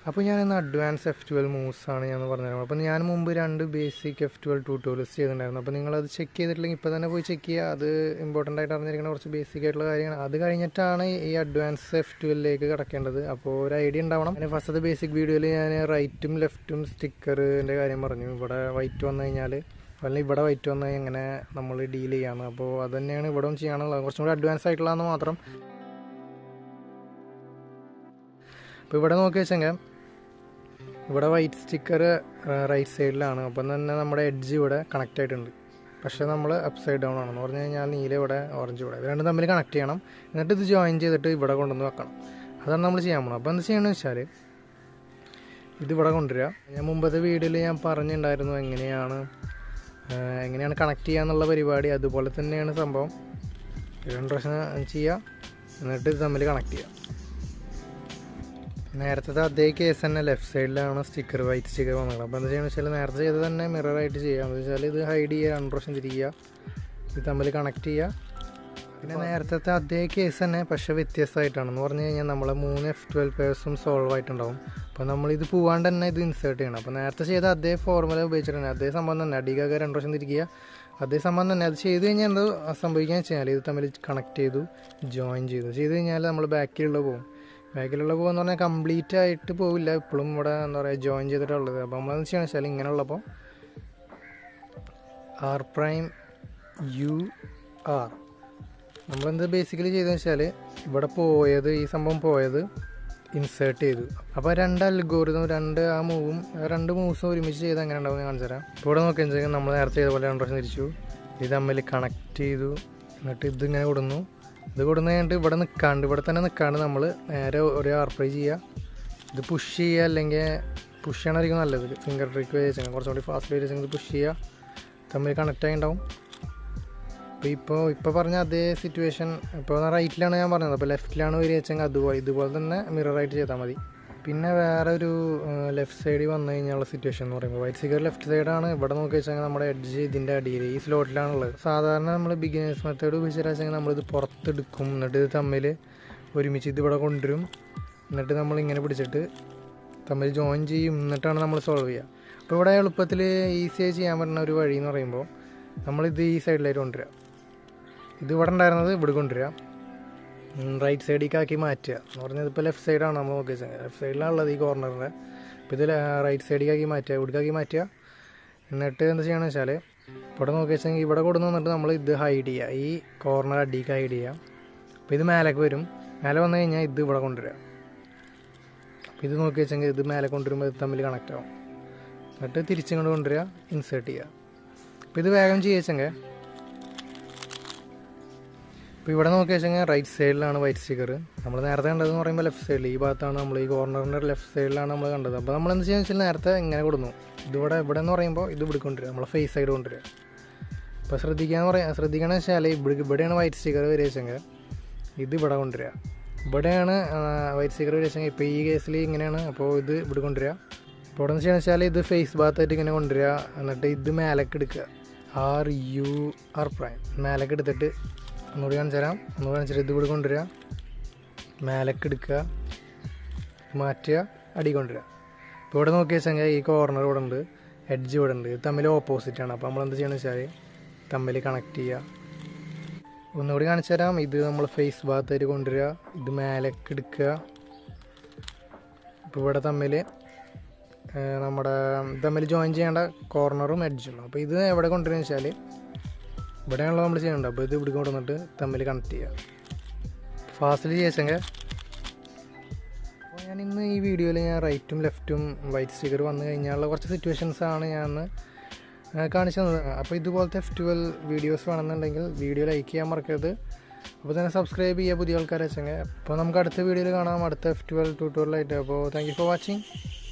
അപ്പോൾ ഞാൻ ഇന്ന് അഡ്വാൻസ് എഫ് ട്വൽവ് മൂവ്സ് ആണ് ഞാൻ പറഞ്ഞത് അപ്പോൾ ഞാൻ മുമ്പ് രണ്ട് ബേസിക് എഫ് ട്വൽവ് ട്യൂട്ടോറിയൽസ് ചെയ്തിട്ടുണ്ടായിരുന്നു അപ്പോൾ നിങ്ങളത് ചെക്ക് ചെയ്തിട്ടില്ലെങ്കിൽ ഇപ്പോൾ തന്നെ പോയി ചെക്ക് ചെയ്യുക അത് ഇമ്പോർട്ടൻ്റ് ആയിട്ട് അറിഞ്ഞിരിക്കുന്ന കുറച്ച് ബേസിക് ആയിട്ടുള്ള കാര്യമാണ് അത് കഴിഞ്ഞിട്ടാണ് ഈ അഡ്വാൻസ് എഫ് ട്വൽവിലേക്ക് കിടക്കേണ്ടത് അപ്പോൾ ഒരു ഐഡിയ ഉണ്ടാവണം ഞാൻ ഫസ്റ്റത്തെ ബേസിക് വീഡിയോയിൽ ഞാൻ റൈറ്റും ലെഫ്റ്റും സ്റ്റിക്കറിൻ്റെ കാര്യം പറഞ്ഞു ഇവിടെ വൈറ്റ് വന്നു കഴിഞ്ഞാൽ അല്ലെങ്കിൽ ഇവിടെ വൈറ്റ് വന്നു കഴിഞ്ഞാൽ എങ്ങനെ നമ്മൾ ഡീൽ ചെയ്യാമെന്ന് അപ്പോൾ അത് തന്നെയാണ് ഇവിടെ ചെയ്യാനുള്ളത് കുറച്ചും കൂടി അഡ്വാൻസ് ആയിട്ടുള്ളതെന്ന് മാത്രം അപ്പോൾ ഇവിടെ നോക്കി വെച്ചെങ്കിൽ ഇവിടെ വൈറ്റ് സ്റ്റിക്കർ റൈറ്റ് സൈഡിലാണ് അപ്പം തന്നെ നമ്മുടെ എഡ്ജ് ഇവിടെ കണക്റ്റ് ആയിട്ടുണ്ട് പക്ഷേ നമ്മൾ അപ്പ് സൈഡ് ഡൗൺ ആണെന്ന് പറഞ്ഞു കഴിഞ്ഞാൽ നീല ഇവിടെ ഓറഞ്ച് ഇവിടെ ഇത് രണ്ടും തമ്മിൽ കണക്ട് ചെയ്യണം എന്നിട്ട് ഇത് ജോയിൻ ചെയ്തിട്ട് ഇവിടെ കൊണ്ടുവന്ന് വെക്കണം അതാണ് നമ്മൾ ചെയ്യാൻ പോകണം അപ്പോൾ എന്ത് ചെയ്യണമെന്ന് വെച്ചാൽ ഇത് ഇവിടെ കൊണ്ടുവരിക ഞാൻ മുമ്പത്തെ വീഡിയോയിൽ ഞാൻ പറഞ്ഞിട്ടുണ്ടായിരുന്നു എങ്ങനെയാണ് എങ്ങനെയാണ് കണക്ട് ചെയ്യുക എന്നുള്ള പരിപാടി അതുപോലെ തന്നെയാണ് സംഭവം രണ്ട് പ്രശ്നം ചെയ്യുക എന്നിട്ട് ഇത് തമ്മിൽ കണക്ട് ചെയ്യുക നേരത്തെ അതേ കേസ് തന്നെ ലെഫ്റ്റ് സൈഡിലാണ് സ്റ്റിക്കർ വൈറ്റ് സ്റ്റിക്കർ വന്നത് അപ്പോൾ എന്താ ചെയ്യുന്നത് വെച്ചാൽ നേരത്തെ ചെയ്ത് തന്നെ മിറർ ആയിട്ട് ചെയ്യാം എന്ന് വെച്ചാൽ ഇത് ഹൈഡ് ചെയ്യുക രണ്ട് പ്രാവശ്യം തിരിക്കുക ഇത് തമ്മിൽ കണക്ട് ചെയ്യുക പിന്നെ നേരത്തെ അതേ കേസ് തന്നെ പക്ഷെ വ്യത്യസ്തമായിട്ടാണ് എന്ന് പറഞ്ഞു കഴിഞ്ഞാൽ നമ്മളെ മൂന്ന് എഫ് ട്വൽവ് പേഴ്സും സോൾവ് ആയിട്ടുണ്ടാവും അപ്പോൾ നമ്മളിത് പോവാണ്ട് തന്നെ ഇത് ഇൻസേർട്ട് ചെയ്യണം അപ്പോൾ നേരത്തെ ചെയ്ത അതേ ഫോർമുല ഉപയോഗിച്ചിട്ടുണ്ട് അതേ സംഭവം തന്നെ അടികൊക്കെ രണ്ട് പ്രാവശ്യം തിരിക്കുക അതേ സംഭവം തന്നെ അത് ചെയ്ത് കഴിഞ്ഞാൽ എന്തോ സംഭവിക്കുക വെച്ചാൽ ഇത് തമ്മിൽ കണക്ട് ചെയ്തു ജോയിൻ ചെയ്തു ചെയ്ത് കഴിഞ്ഞാൽ നമ്മൾ ബാക്കിലുള്ള പോകും ബാക്കിലുള്ള പോകുമെന്ന് പറഞ്ഞാൽ കംപ്ലീറ്റ് ആയിട്ട് പോവില്ല ഇപ്പോഴും ഇവിടെ എന്താ പറയുക ജോയിൻ ചെയ്തിട്ടുള്ളത് അപ്പോൾ നമ്മളെന്ന് വെച്ചാൽ വെച്ചാൽ ഇങ്ങനെയുള്ളപ്പോൾ ആർ പ്രൈം യു ആർ നമ്മളെന്ത് ബേസിക്കലി ചെയ്തതെന്ന് വെച്ചാൽ ഇവിടെ പോയത് ഈ സംഭവം പോയത് ഇൻസേർട്ട് ചെയ്തു അപ്പോൾ രണ്ട് അൽഗോറിതം രണ്ട് ആ മൂവും രണ്ട് മൂവ്സും ഒരുമിച്ച് ചെയ്ത് എങ്ങനെ ഉണ്ടാവും ഞാൻ കാണിച്ചു തരാം ഇപ്പോൾ ഇവിടെ നോക്കിയെന്ന് വെച്ചാൽ നമ്മൾ നേരത്തെ ചെയ്ത പോലെ രണ്ട് പ്രാവശ്യം തിരിച്ചു ഇത് തമ്മിൽ കണക്ട് ചെയ്തു എന്നിട്ട് ഇതിങ്ങനെ കൊടുന്നു ഇത് കൊടുന്നു കഴിഞ്ഞിട്ട് ഇവിടെ നിൽക്കാണ്ട് ഇവിടെ തന്നെ നിൽക്കാണ്ട് നമ്മൾ നേരെ ഒരു ആർപ്രൈ ചെയ്യുക ഇത് പുഷ് ചെയ്യുക അല്ലെങ്കിൽ പുഷ് ചെയ്യണമായിരിക്കും നല്ലത് ഫിംഗർ ട്രിക്ക് വെച്ചാൽ കുറച്ചുകൂടി ഫാസ്റ്റ് വെച്ചാൽ ഇത് പുഷ് ചെയ്യുക തമ്മിൽ കണക്റ്റ് ആയി ഉണ്ടാവും അപ്പോൾ ഇപ്പോൾ ഇപ്പോൾ പറഞ്ഞ അതേ സിറ്റുവേഷൻ ഇപ്പോൾ റൈറ്റിലാണ് ഞാൻ പറഞ്ഞത് അപ്പോൾ ലെഫ്റ്റിലാണ് വരിക വെച്ചെങ്കിൽ അതുപോലെ ഇതുപോലെ തന്നെ മിററായിട്ട് ചെയ്താൽ മതി പിന്നെ വേറെ ഒരു ലെഫ്റ്റ് സൈഡിൽ വന്നു കഴിഞ്ഞുള്ള സിറ്റുവേഷൻ എന്ന് പറയുമ്പോൾ വൈറ്റ് സിഗർ ലെഫ്റ്റ് സൈഡാണ് ഇവിടെ നോക്കി വെച്ചാൽ നമ്മുടെ എഡ്ജ് ഇതിൻ്റെ അടിയിൽ ഈ സ്ലോട്ടിലാണുള്ളത് സാധാരണ നമ്മൾ ബിഗിനേഴ്സ് മെത്തേഡ് ഉപയോഗിച്ചിട്ട് വെച്ചാൽ നമ്മളിത് പുറത്തെടുക്കും എന്നിട്ട് ഇത് തമ്മിൽ ഒരുമിച്ച് ഇത് ഇവിടെ കൊണ്ടുവരും എന്നിട്ട് നമ്മൾ ഇങ്ങനെ പിടിച്ചിട്ട് തമ്മിൽ ജോയിൻ ചെയ്യും എന്നിട്ടാണ് നമ്മൾ സോൾവ് ചെയ്യുക അപ്പോൾ ഇവിടെ എളുപ്പത്തിൽ ഈസിയായി ചെയ്യാൻ പറ്റുന്ന ഒരു വഴി എന്ന് പറയുമ്പോൾ നമ്മളിത് ഈ സൈഡിലായിട്ട് കൊണ്ടുവരിക ഇത് ഇവിടെ ഉണ്ടായിരുന്നത് ഇവിടെ കൊണ്ടുവരിക റൈറ്റ് സൈഡിലേക്ക് ആക്കി മാറ്റുക എന്ന് പറഞ്ഞാൽ ഇപ്പോൾ ലെഫ്റ്റ് സൈഡാണ് നമ്മൾ നോക്കി വെച്ചാൽ ലെഫ്റ്റ് സൈഡിലാണുള്ളത് ഈ കോർണറിൻ്റെ അപ്പോൾ ഇത് റൈറ്റ് സൈഡിലേക്ക് ആക്കി മാറ്റുക ഇവിടേക്കാക്കി മാറ്റുക എന്നിട്ട് എന്താ ചെയ്യണമെന്ന് വെച്ചാൽ ഇവിടെ നോക്കി വെച്ചെങ്കിൽ ഇവിടെ കൊടുന്ന് വന്നിട്ട് നമ്മൾ ഇത് ഹൈഡ് ചെയ്യുക ഈ കോർണർ അടിക്ക് ഹൈഡ് ചെയ്യുക അപ്പോൾ ഇത് മേലേക്ക് വരും മേലെ വന്നു കഴിഞ്ഞാൽ ഇത് ഇവിടെ കൊണ്ടുവരിക അപ്പോൾ ഇത് നോക്കി വെച്ചെങ്കിൽ ഇത് മേലെ കൊണ്ടുവരുമ്പോൾ ഇത് തമ്മിൽ കണക്റ്റ് ആവും എന്നിട്ട് തിരിച്ചിങ്ങോട്ട് കൊണ്ടുവരിക ഇൻസേർട്ട് ചെയ്യുക അപ്പോൾ ഇത് വേഗം ചെയ്യുവെച്ചെങ്കിൽ ഇപ്പോൾ ഇവിടെ നോക്കി വെച്ചെങ്കിൽ റൈറ്റ് സൈഡിലാണ് വൈറ്റ് സ്റ്റിക്കർ നമ്മൾ നേരത്തെ കണ്ടതെന്ന് പറയുമ്പോൾ ലെഫ്റ്റ് സൈഡിൽ ഈ ഭാഗത്താണ് നമ്മൾ ഈ കോർണറിൻ്റെ ലെഫ്റ്റ് സൈഡിലാണ് നമ്മൾ കണ്ടത് അപ്പോൾ നമ്മൾ എന്ത് ചെയ്യുന്നത് വെച്ചാൽ നേരത്തെ ഇങ്ങനെ കൊടുന്നു ഇതിവിടെ ഇവിടെ എന്ന് പറയുമ്പോൾ ഇത് ഇവിടെ കൊണ്ടുവരിക നമ്മളെ ഫേസ് സൈഡ് കൊണ്ടുവരിക അപ്പോൾ ശ്രദ്ധിക്കാന്ന് പറയാം ശ്രദ്ധിക്കണമെന്ന് വെച്ചാൽ ഇവിടെ ഇവിടെയാണ് വൈറ്റ് സ്റ്റിക്കർ വരിക വെച്ചെങ്കിൽ ഇത് ഇവിടെ കൊണ്ടുവരിക ഇവിടെയാണ് വൈറ്റ് സ്റ്റിക്കർ വരിക വെച്ചെങ്കിൽ ഇപ്പോൾ ഈ കേസിൽ ഇങ്ങനെയാണ് അപ്പോൾ ഇത് ഇവിടെ കൊണ്ടുവരിക ഇപ്പോൾ ഇവിടെ എന്ന് വെച്ചാൽ ഇത് ഫേസ് ഭാഗത്തായിട്ട് ഇങ്ങനെ കൊണ്ടുവരിക എന്നിട്ട് ഇത് മേലേക്ക് എടുക്കുക ആർ യു ആർ പ്രൈം മേലേക്ക് എടുത്തിട്ട് ഒന്നുകൂടി കാണിച്ചു തരാം ഒന്നുകൂടി കാണിച്ചിട്ട് ഇത് കൂടി കൊണ്ടുവരിക മേലേക്ക് എടുക്കുക മാറ്റുക അടി കൊണ്ടുവരിക ഇപ്പോൾ ഇവിടെ നോക്കി വെച്ചെങ്കിൽ ഈ കോർണർ ഇവിടെ ഉണ്ട് എഡ്ജ് ഇവിടെ ഉണ്ട് ഇത് തമ്മിൽ ഓപ്പോസിറ്റാണ് അപ്പോൾ നമ്മൾ എന്ത് ചെയ്യണമെന്ന് വെച്ചാൽ തമ്മിൽ കണക്ട് ചെയ്യുക ഒന്നുകൂടി കാണിച്ചു തരാം ഇത് നമ്മൾ ഫേസ് ഭാഗത്തായിട്ട് കൊണ്ടുവരിക ഇത് മേലേക്ക് എടുക്കുക ഇപ്പോൾ ഇവിടെ തമ്മിൽ നമ്മുടെ തമ്മിൽ ജോയിൻ ചെയ്യേണ്ട കോർണറും എഡ്ജുള്ളൂ അപ്പോൾ ഇത് എവിടെ കൊണ്ടുവരുന്നത് വെച്ചാൽ ഇവിടെയാണല്ലോ നമ്മൾ ചെയ്യേണ്ടത് അപ്പോൾ ഇത് ഇവിടെ കൊണ്ടുവന്നിട്ട് തമ്മിൽ കണക്ട് ചെയ്യുക ഫാസ്റ്റിൽ ചെയ്യെങ്കിൽ അപ്പോൾ ഞാൻ ഇന്ന് ഈ വീഡിയോയിൽ ഞാൻ റൈറ്റും ലെഫ്റ്റും വൈറ്റ് സ്റ്റിക്കർ വന്നു കഴിഞ്ഞാലുള്ള കുറച്ച് സിറ്റുവേഷൻസ് ആണ് ഞാൻ കാണിച്ചു തന്നത് അപ്പോൾ ഇതുപോലത്തെ എഫ് ട്വൽവ് വീഡിയോസ് വേണമെന്നുണ്ടെങ്കിൽ വീഡിയോ ലൈക്ക് ചെയ്യാൻ മറക്കരുത് അപ്പോൾ തന്നെ സബ്സ്ക്രൈബ് ചെയ്യുക പുതിയ ആൾക്കാരെ വെച്ചെങ്കിൽ അപ്പോൾ നമുക്ക് അടുത്ത വീഡിയോയിൽ കാണാം അടുത്ത എഫ് ട്വൽവ് ട്യൂട്ടോറിയലായിട്ട് അപ്പോൾ താങ്ക് യു ഫോർ വാച്ചിങ്